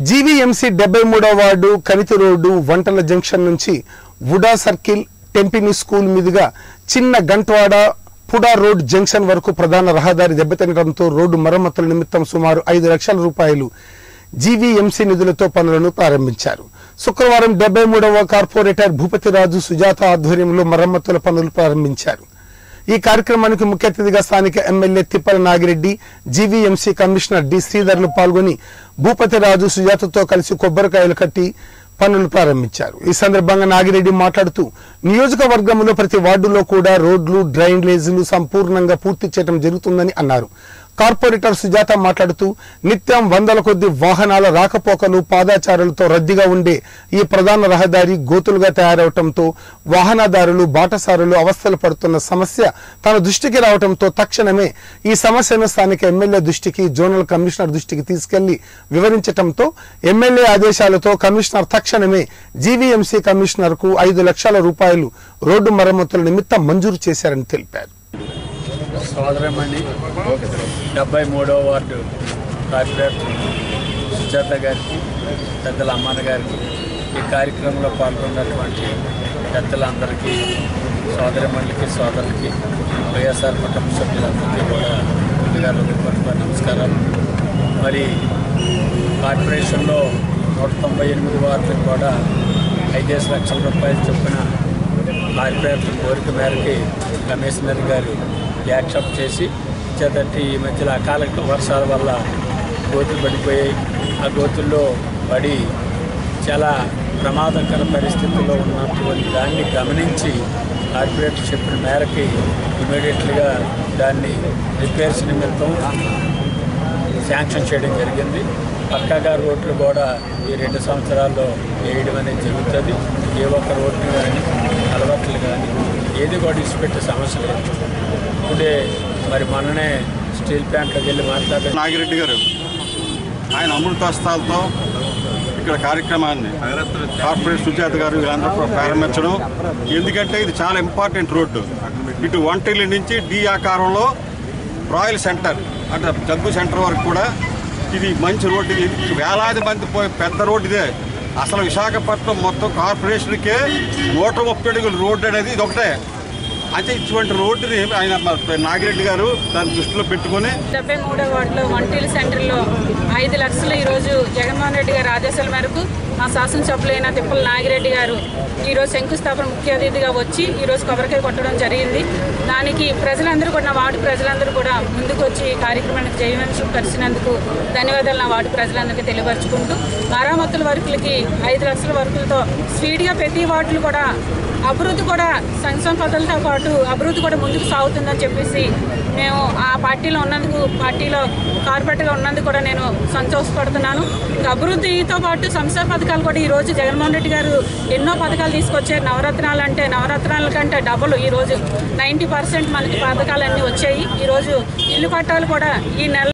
GVMC డెబ్బై మూడవ ward Kanithi road వంటల జంక్షన్ నుంచి వుడా సర్కిల్ టెంపిని స్కూల్ మీదుగా చిన్న గంట్వాడ పుడా రోడ్ జంక్షన్ వరకు ప్రధాన రహదారి దెబ్బతినడంతో రోడ్డు మరమ్మతుల నిమిత్తం సుమారు ఐదు లక్షల రూపాయలు జీవీఎంసీ నిధులతో పనులను ప్రారంభించారు శుక్రవారం డెబ్బై మూడవ కార్పొరేటర్ భూపతిరాజు సుజాత ఆధ్వర్యంలో మరమ్మతుల పనులు ప్రారంభించారు ఈ కార్యక్రమానికి ముఖ్య అతిథిగా స్థానిక MLA Tippala Nagireddy GVMC commissioner D శ్రీధర్లు పాల్గొని భూపతిరాజు సుజాతతో కలిసి కొబ్బరికాయలు కట్టి పనులు ప్రారంభించారు ఈ సందర్భంగా నాగిరెడ్డి మాట్లాడుతూ నియోజకవర్గంలో ప్రతి వార్డులో కూడా రోడ్లు డ్రైనేజీలు సంపూర్ణంగా పూర్తి చేయడం జరుగుతుందని అన్నారు కార్పొరేటర్ సుజాత మాట్లాడుతూ నిత్యం వందల కొద్ది వాహనాల రాకపోకలు పాదాచారులతో రద్దీగా ఉండే ఈ ప్రధాన రహదారి గోతులుగా తయారవటంతో వాహనదారులు బాటసారులు అవస్థలు పడుతున్న సమస్య తన దృష్టికి రావడంతో తక్షణమే ఈ సమస్యను స్థానిక ఎమ్మెల్యే దృష్టికి జోనల్ కమిషనర్ దృష్టికి తీసుకెళ్లి వివరించటంతో ఎమ్మెల్యే ఆదేశాలతో కమిషనర్ తక్షణమే జీవీఎంసీ కమిషనర్ కు ఐదు లక్షల రూపాయలు రోడ్డు మరమ్మతుల నిమిత్తం మంజూరు చేశారని తెలిపారు సోదరమణి డెబ్బై మూడవ వార్డు కార్పొరేటర్ సుజాత గారికి పెద్దల అమ్మాన గారికి ఈ కార్యక్రమంలో పాల్గొన్నటువంటి పెద్దలందరికీ సోదరిమణులకి సోదరులకి వైఎస్ఆర్ కుటుంబ సభ్యులందరికీ కూడా ముందుగా హృదయపూర్వక నమస్కారాలు మరి కార్పొరేషన్లో నూట తొంభై ఎనిమిది వార్డులకు కూడా ఐదేసి లక్షల రూపాయలు చొప్పున కార్పొరేటర్ కోరిక మేరకి కమిషనర్ గారు యాక్సెప్ట్ చేసి ఇచ్చేటట్టు ఈ మధ్యలో అకాల వర్షాల వల్ల గోతులు పడిపోయాయి ఆ గోతుల్లో పడి చాలా ప్రమాదకర పరిస్థితుల్లో ఉన్నటువంటి దాన్ని గమనించి కార్పొరేటర్ చెప్పిన మేరకి ఇమీడియట్లీగా దాన్ని రిపేర్స్ నిమిత్తం శాంక్షన్ చేయడం జరిగింది పక్కాగా రోడ్లు కూడా ఈ రెండు సంవత్సరాల్లో వేయడం అనేది జరుగుతుంది ఏ ఒక్క రోడ్లు కానీ అలవాట్లు కానీ ఏది కూడా ఇచ్చిపెట్టే సమస్య లేదు ఇప్పుడే మరి మొన్ననే స్టీల్ ప్లాంట్లోకి వెళ్ళి మాట్లాడే నాగిరెడ్డి గారు ఆయన అమృతస్తాలతో ఇక్కడ కార్యక్రమాన్ని కార్పొరేట్ సుజాత గారు వీళ్ళందరూ కూడా ప్రారంభించడం ఎందుకంటే ఇది చాలా ఇంపార్టెంట్ రోడ్డు ఇటు వంటిల్లి నుంచి డి ఆకారంలో రాయల్ సెంటర్ అంటే జగ్గు సెంటర్ వరకు కూడా ఇది మంచి రోడ్డు ఇది వేలాది మంది పోయే పెద్ద రోడ్డు ఇదే అసలు విశాఖపట్నం మొత్తం కార్పొరేషన్కే నూట ముప్పై అడుగుల రోడ్డు అనేది ఇది ఒకటే అయితే ఇటువంటి రోడ్డుని ఆయన మన నాగిరెడ్డి గారు దాన్ని దృష్టిలో పెట్టుకొని డెబ్బై మూడో వార్డులో వంటీల సెంటర్లో ఐదు లక్షలు ఈరోజు జగన్మోహన్ రెడ్డి గారి ఆదేశాల మేరకు మా శాసనసభ్యులైన తిప్పల నాగిరెడ్డి గారు ఈరోజు శంకుస్థాపన ముఖ్య అతిథిగా వచ్చి ఈరోజు కొబ్బరికాయ కొట్టడం జరిగింది దానికి ప్రజలందరూ కూడా నా వార్డు ప్రజలందరూ కూడా ముందుకు వచ్చి ఈ కార్యక్రమానికి జయవంశం పరిచినందుకు ధన్యవాదాలు నా వార్డు ప్రజలందరికీ తెలియపరుచుకుంటూ మరామతుల వర్కులకి ఐదు లక్షల వర్కులతో స్పీడ్గా ప్రతి వార్డులు కూడా అభివృద్ధి కూడా సంక్షేమ పథకాలతో పాటు అభివృద్ధి కూడా ముందుకు సాగుతుందని చెప్పేసి మేము ఆ పార్టీలో ఉన్నందుకు పార్టీలో కార్పొరేట్గా ఉన్నందుకు కూడా నేను సంతోషపడుతున్నాను ఇంకా అభివృద్ధితో పాటు సంక్షేమ పథకాలు కూడా ఈరోజు జగన్మోహన్ రెడ్డి గారు ఎన్నో పథకాలు తీసుకొచ్చారు నవరత్నాలు అంటే నవరత్నాల కంటే డబుల్ ఈరోజు నైంటీ పర్సెంట్ మనకి పథకాలన్నీ వచ్చాయి ఈరోజు ఇల్లు పట్టాలు కూడా ఈ నెల